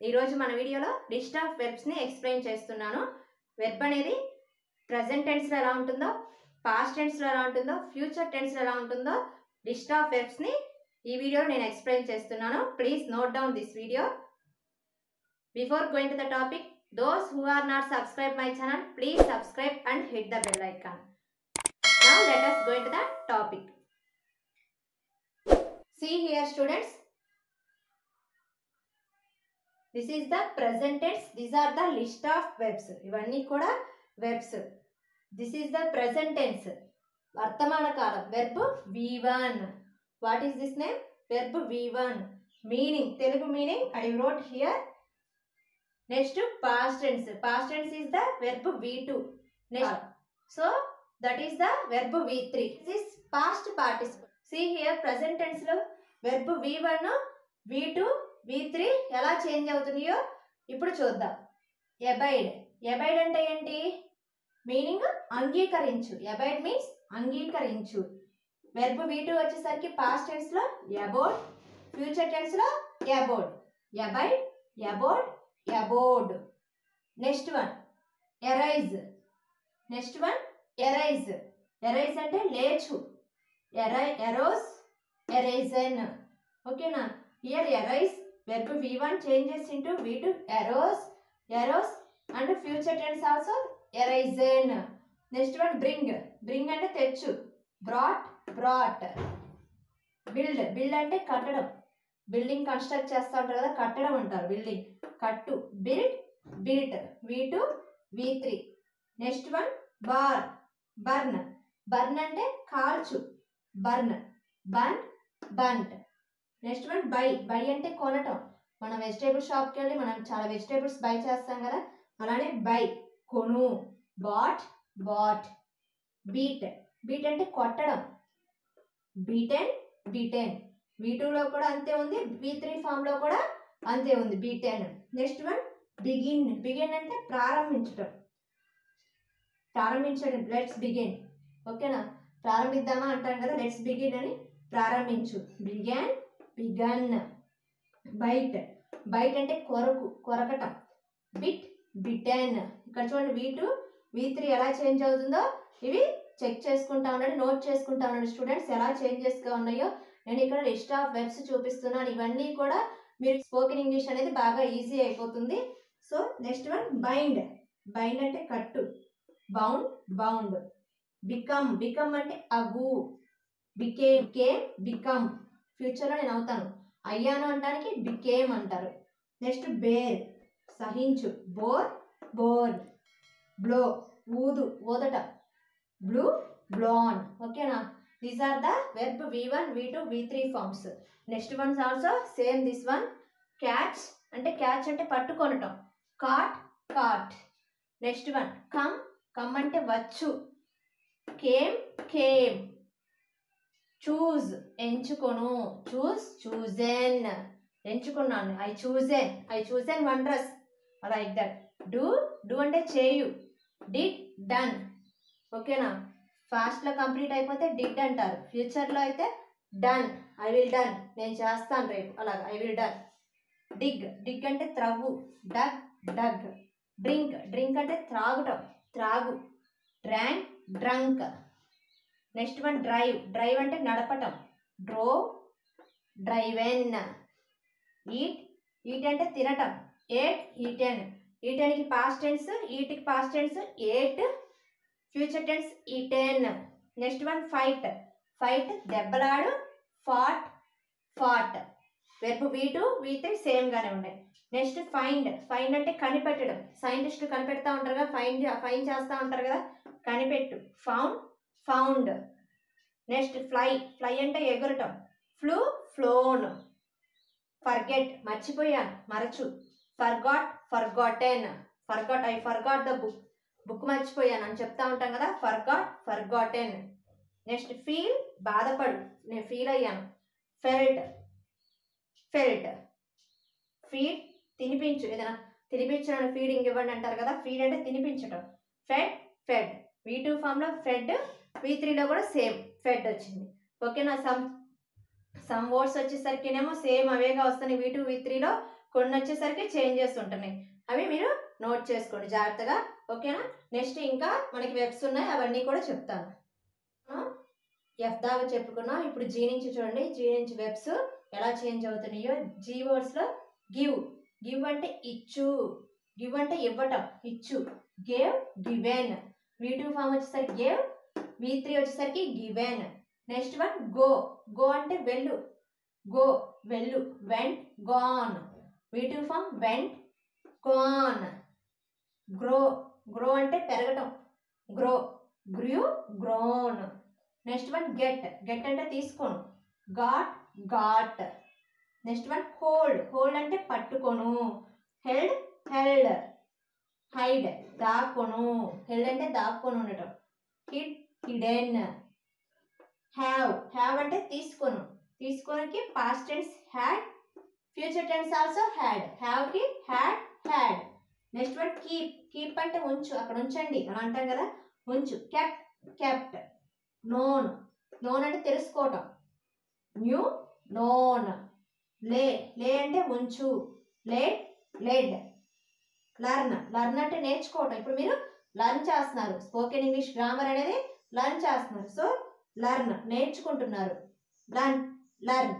ఈరోజు మన వీడియోలో లిస్ట్ ఆఫ్ వెర్బ్స్ని ఎక్స్ప్లెయిన్ చేస్తున్నాను వెర్బ్ అనేది ప్రజెంట్ టెన్స్లో ఎలా ఉంటుందో పాస్ట్ టెన్స్లో ఎలా ఉంటుందో ఫ్యూచర్ టెన్స్లో ఎలా ఉంటుందో లిస్ట్ ఆఫ్ వెర్బ్స్ని ఈ వీడియోలో నేను ఎక్స్ప్లెయిన్ చేస్తున్నాను please note down this video before going to the topic those who are not subscribe my channel please subscribe and hit the bell icon now let us go into the topic see here students this is the present tense these are the list of verbs ఇవన్నీ కూడా verbs this is the present tense వర్తమాన కాలం verb V one what is this name verb V one meaning Telugu meaning I wrote here next past tense past tense is the verb V two next so that is the verb V three this past participle see here present tense లో verb V one V two V three ఎలా change అవుతున్నాయో ఇప్పుడు చూద్దాం abide abide అంటే ఏంటి meaning అంగీకరించు abide means అంగీకరించు verb V two వచ్చేసరికి పాస్ట్ టెన్స్ లో అబౌట్ ఫ్యూచర్ టెన్స్ లో abode abide abode abode next one arise next one arise arise అంటే లేచు ఎరై ఎరోస్ ఎరైజన్ ఓకేనా here arise verb v1 changes into v2 arrows arrows and future tense also arisen next one bring bring అంటే తెచ్చు brought brought build build అంటే కట్టడం building construct చేస్తూ ఉంటారు కదా కట్టడం అంటారు బిల్డింగ్ కట్టు build built V two V three next one బార్ బర్న్ బర్న్ అంటే కాల్చు burn burnt burnt next one buy buy అంటే కొనటం మనం వెజిటేబుల్ షాప్కి వెళ్ళి మనం చాలా వెజిటేబుల్స్ బై చేస్తాం కదా అలానే బై కొను బాట్ బాట్ బీట్ బీట్ అంటే కొట్టడం బీటెన్ బీటెన్ వి టూలో కూడా అంతే ఉంది వి త్రీ ఫామ్లో కూడా అంతే ఉంది beaten next one begin begin అంటే ప్రారంభించటం ప్రారంభించడం లెట్స్ బిగిన్ ఓకేనా ప్రారంభిద్దామా అంటాం కదా లెట్స్ బిగిన్ అని ప్రారంభించు బిగాన్ బిగన్ బైట్ బైట్ అంటే కొరకు కొరకటం బిట్ బిటెన్ ఇక్కడ చూడండి వీ టూ వీ త్రీ ఎలా చేంజ్ అవుతుందో ఇవి చెక్ చేసుకుంటా ఉండండి నోట్ చేసుకుంటా ఉండండి స్టూడెంట్స్ ఎలా చేంజెస్గా ఉన్నాయో నేను ఇక్కడ లిస్ట్ ఆఫ్ వెబ్స్ చూపిస్తున్నాను ఇవన్నీ కూడా మీరు స్పోకెన్ ఇంగ్లీష్ అనేది బాగా ఈజీ అయిపోతుంది so next one bind bind అంటే కట్టు బౌండ్ బౌండ్ బికమ్ బికమ్ అంటే అగు బికేమ్ కేమ్ బికమ్ ఫ్యూచర్లో నేను అవుతాను అయ్యాను అంటానికి బికేమ్ అంటారు నెక్స్ట్ బేర్ సహించు బోర్ బోర్ బ్లో ఊదు ఊదట బ్లూ బ్లోన్ ఓకేనా these are the verb V one V two V three forms next ones also same this one catch అంటే క్యాచ్ అంటే పట్టుకొనటం caught caught next one come come అంటే వచ్చు came came choose ఎంచుకొను chose chosen ఎంచుకున్నాను I chosen I chosen one dress like that do do అంటే చేయు did done ఓకేనా ఫాస్ట్లో కంప్లీట్ అయిపోతే డిడ్ అంటారు ఫ్యూచర్లో అయితే డన్ ఐ విల్ డన్ నేను చేస్తాను రేపు అలాగ I will done dig dig అంటే త్రవ్వు డగ్ డగ్ డ్రింక్ డ్రింక్ అంటే త్రాగుటం త్రాగు drank drunk next one drive drive అంటే నడపటం డ్రో డ్రైవెన్ ఈట్ ఈట్ అంటే తినటం ఏట్ ఈటెన్ ఈటెన్కి పాస్ట్ టెన్స్ ఈట్కి past tense ate future tense eaten next one fight fight దెబ్బలాడు fought fought verb V two V three సేమ్గానే ఉన్నాయి next find find అంటే కనిపెట్టడం సైంటిస్టులు కనిపెడతా ఉంటారు కదా ఫైండ్ ఫైన్ చేస్తూ ఉంటారు కదా కనిపెట్టు found found next fly fly అంటే ఎగురటం ఫ్లూ ఫ్లోన్ ఫర్గెట్ మర్చిపోయాను మరచు forgot forgotten forgot I forgot the book book మర్చిపోయాను అని చెప్తా ఉంటాం కదా ఫర్గాట్ ఫర్గాటెన్ నెక్స్ట్ ఫీల్ బాధపడు నేను ఫీల్ అయ్యాను ఫెల్ట్ ఫెల్ట్ ఫీడ్ తినిపించు ఏదైనా తినిపించడం ఫీడింగ్ ఇవ్వండి అంటారు కదా ఫీడ్ అంటే తినిపించటం ఫెడ్ ఫెడ్ వీ టూ ఫామ్లో ఫెడ్ వీ త్రీలో కూడా సేమ్ ఫెడ్ వచ్చింది ఓకేనా సమ్ సమ్ వర్డ్స్ వచ్చేసరికినేమో సేమ్ అవేగా వస్తున్నాయి వీ టూ వీ త్రీలో కొన్ని వచ్చేసరికి చేంజెస్ ఉంటున్నాయి అవి మీరు నోట్ చేసుకోండి జాగ్రత్తగా ఓకేనా నెక్స్ట్ ఇంకా మనకి వెబ్స్ ఉన్నాయి అవన్నీ కూడా చెప్తాను ఎఫ్ దాకా చెప్పుకున్నాం ఇప్పుడు జీ నుంచి చూడండి జీ నుంచి వెబ్స్ ఎలా చేంజ్ అవుతున్నాయో జీ వర్డ్స్లో గివ్ గివ్ అంటే ఇచ్చు గివ్ అంటే ఇవ్వటం ఇచ్చు gave given V two form వచ్చేసరికి గేవ్ వి త్రీ వచ్చేసరికి given next one go go అంటే వెళ్ళు గో వెళ్ళు went gone V two form went gone grow grow అంటే పెరగటం grow grew grown next one get get అంటే తీసుకోను got got next one hold hold అంటే పట్టుకొను హెల్డ్ హెల్డ్ హైడ్ దాక్కొను హెల్డ్ అంటే దాక్కొని ఉండటం హిడ్ హిడెన్ హ్యావ్ హ్యావ్ అంటే తీసుకొను తీసుకోనికి past tense had future tense also had హ్యావ్కి had had next one keep keep అంటే ఉంచు అక్కడ ఉంచండి అని అంటాం కదా ఉంచు కెప్ట్ కెప్ట్ నోన్ నోన్ అంటే తెలుసుకోవటం న్యూ నోన్ లే లే అంటే ఉంచు లే లెడ్ లర్న్ లర్న్ అంటే నేర్చుకోవటం ఇప్పుడు మీరు లర్న్ చేస్తున్నారు స్పోకెన్ ఇంగ్లీష్ గ్రామర్ అనేది లర్న్ చేస్తున్నారు సో లర్న్ నేర్చుకుంటున్నారు లర్న్ లర్న్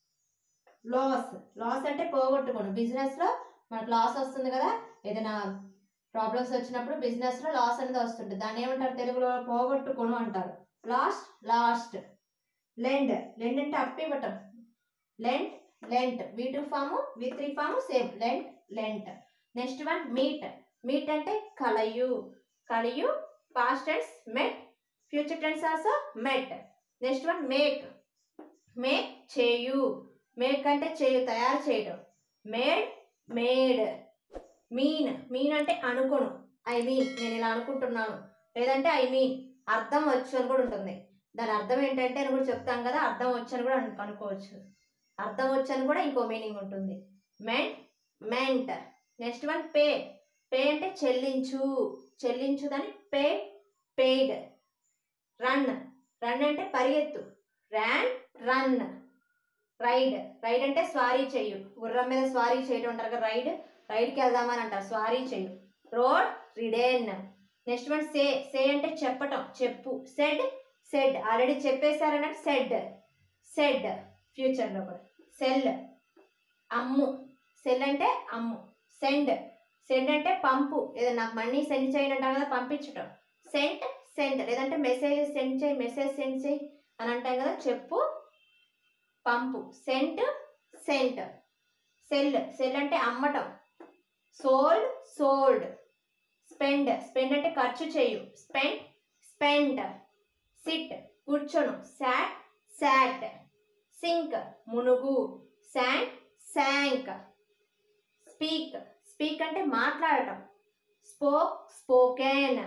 లాస్ లాస్ అంటే పోగొట్టుకోను బిజినెస్లో మనకు లాస్ వస్తుంది కదా ఏదైనా ప్రాబ్లమ్స్ వచ్చినప్పుడు బిజినెస్లో లాస్ అనేది వస్తుంది దాన్ని ఏమంటారు తెలుగులో పోగొట్టుకోను అంటారు లాస్ట్ లాస్ట్ లెండ్ లెండ్ అంటే అప్పు ఇవ్వటం lent lent V two form V three form same lent lent next one meet meet అంటే కలయు కలయు past tense met future tense also met next one make make చేయు మేక్ అంటే చేయు తయారు చేయడం మేడ్ మేడ్ మీన్ మీన్ అంటే అనుకోను ఐ మీన్ నేను ఇలా అనుకుంటున్నాను లేదంటే ఐ మీన్ అర్థం వచ్చు అని కూడా ఉంటుంది దాని అర్థం ఏంటంటే అని కూడా చెప్తాం కదా అర్థం వచ్చు అని కూడా అను- అనుకోవచ్చు అర్థం వచ్చు అని కూడా ఇంకో మీనింగ్ ఉంటుంది meant meant next one pay pay అంటే చెల్లించు చెల్లించు దాని పే పేడ్ రన్ రన్ అంటే పరిగెత్తు ర్యాన్ రన్ రైడ్ రైడ్ అంటే స్వారీ చెయ్యు గుర్రం మీద స్వారీ చేయటం అంటారు కదా రైడ్ రైడ్కి వెళ్దామని అంటారు స్వారీ చెయ్యు rode ridden next one say say అంటే చెప్పటం చెప్పు సెడ్ సెడ్ ఆల్రెడీ చెప్పేశారన్నట్టు సెడ్ సెడ్ ఫ్యూచర్లో కూడా సెల్ అమ్ము సెల్ అంటే అమ్ము సెండ్ సెండ్ అంటే పంపు ఏదో నాకు మనీ సెండ్ చేయండి అంటాం కదా పంపించటం సెంట్ సెండ్ లేదంటే మెసేజ్ సెండ్ చేయి మెసేజ్ సెండ్ చేయి అని అంటాం కదా చెప్పు పంపు సెంట్ సెంట్ సెల్ సెల్ అంటే అమ్మటం సోల్డ్ సోల్డ్ స్పెండ్ స్పెండ్ అంటే ఖర్చు చేయు స్పెండ్ స్పెండ్ సిట్ కూర్చొను సాట్ సాట్ సింక్ మునుగు శాంక్ శాంక్ స్పీక్ స్పీక్ అంటే మాట్లాడటం స్పోక్ స్పోకెన్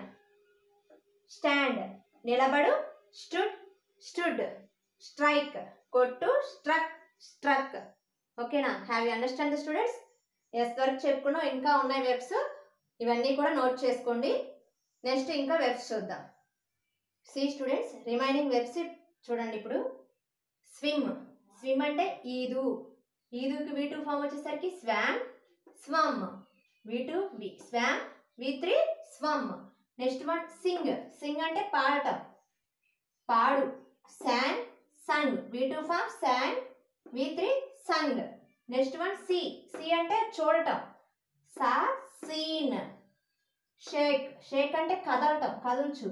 స్టాండ్ నిలబడు స్టుడ్ స్టుడ్ స్ట్రైక్ కొట్టు స్ట్రక్ స్ట్రక్ ఓకేనా have you understand the students S వరకు చెప్పుకున్నాం ఇంకా ఉన్నాయి వెబ్స్ ఇవన్నీ కూడా నోట్ చేసుకోండి నెక్స్ట్ ఇంకా వెబ్స్ చూద్దాం సి స్టూడెంట్స్ రిమైనింగ్ వెబ్స్ చూడండి ఇప్పుడు స్విమ్ స్విమ్ అంటే ఈదు ఈదుకి వి టూ ఫామ్ వచ్చేసరికి swam swum V two V swam V three swum next one sing sing అంటే పాడటం పాడు sang sung V two form sang V three sung next one see see అంటే చూడటం saw seen shake shake అంటే కదలటం కదుల్చు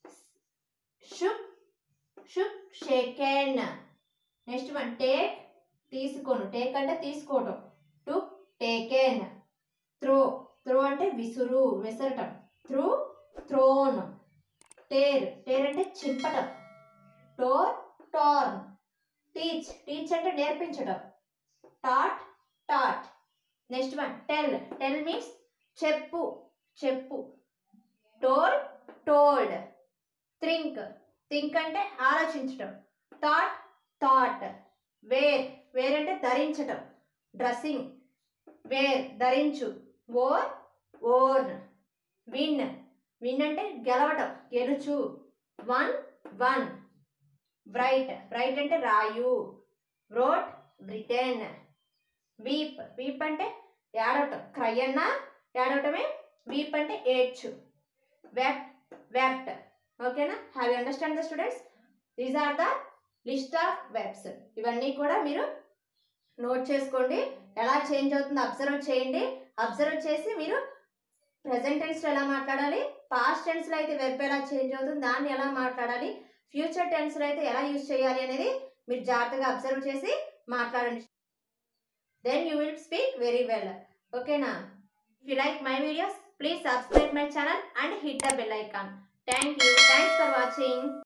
shook shook shaken next one take తీసుకోను take అంటే తీసుకోవటం టు టేకెన్ త్రో త్రో అంటే విసురు విసరటం త్రూ థ్రోన్ టేర్ టేర్ అంటే చింపటం టోర్ టోర్న్ టీచ్ టీచ్ అంటే నేర్పించడం taught taught next one tell tell means చెప్పు చెప్పు టోల్ టోల్డ్ థింక్ థింక్ అంటే ఆలోచించటం థాట్ థాట్ వేర్ వేర్ అంటే ధరించటం డ్రెస్సింగ్ వేర్ ధరించు ఓర్ ఓర్న్ విన్ విన్ అంటే గెలవటం గెలుచు వన్ వన్ బ్రైట్ బ్రైట్ అంటే రాయు బ్రోట్ బ్రిటన్ వీప్ వీప్ అంటే ఏడవటం క్రై అన్నా ఏడవటమే వీప్ అంటే ఏడ్చు వెట్ వెప్ట్ ఓకేనా have you understand the students these are the list of verbs ఇవన్నీ కూడా మీరు నోట్ చేసుకోండి ఎలా చేంజ్ అవుతుందో అబ్జర్వ్ చేయండి అబ్జర్వ్ చేసి మీరు ప్రజెంట్ టెన్స్లో ఎలా మాట్లాడాలి పాస్ట్ టెన్స్లో అయితే వెబ్ ఎలా చేంజ్ అవుతుంది దాన్ని ఎలా మాట్లాడాలి ఫ్యూచర్ టెన్స్లో అయితే ఎలా యూజ్ చేయాలి అనేది మీరు జాగ్రత్తగా అబ్జర్వ్ చేసి మాట్లాడండి then you will speak very well ఓకేనా if you like my videos please subscribe my channel and hit the bell icon thank you thanks for watching